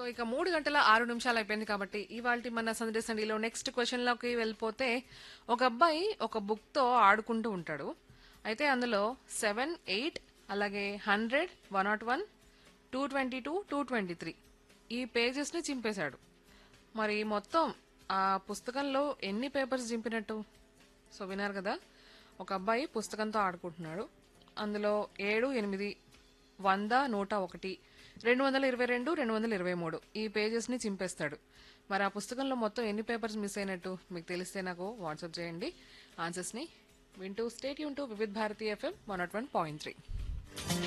ఇక మూడు గంటల ఆరు నిమిషాలు అయిపోయింది కాబట్టి ఇవాళ మన సండే సండేలో నెక్స్ట్ క్వశ్చన్ లోకి వెళ్ళిపోతే ఒక అబ్బాయి ఒక బుక్ తో ఆడుకుంటూ ఉంటాడు అయితే అందులో సెవెన్ ఎయిట్ అలాగే hundred one not one two twenty two two twenty three ఈ పేజెస్ ని చింపేశాడు మరి మొత్తం ఆ పుస్తకంలో ఎన్ని పేపర్స్ చింపినట్టు సో విన్నారు కదా ఒక అబ్బాయి పుస్తకంతో ఆడుకుంటున్నాడు అందులో ఏడు ఎనిమిది వంద నూట ఒకటి రెండు వందల ఇరవై రెండు రెండు వందల ఇరవై మూడు ఈ పేజెస్ని చింపేస్తాడు మరి ఆ పుస్తకంలో మొత్తం ఎన్ని పేపర్స్ మిస్ అయినట్టు మీకు తెలిస్తే నాకు వాట్సాప్ చేయండి ఆన్సర్స్ని వింటూ స్టేట్ యూన్ to Vividh Bharati FM one not one point three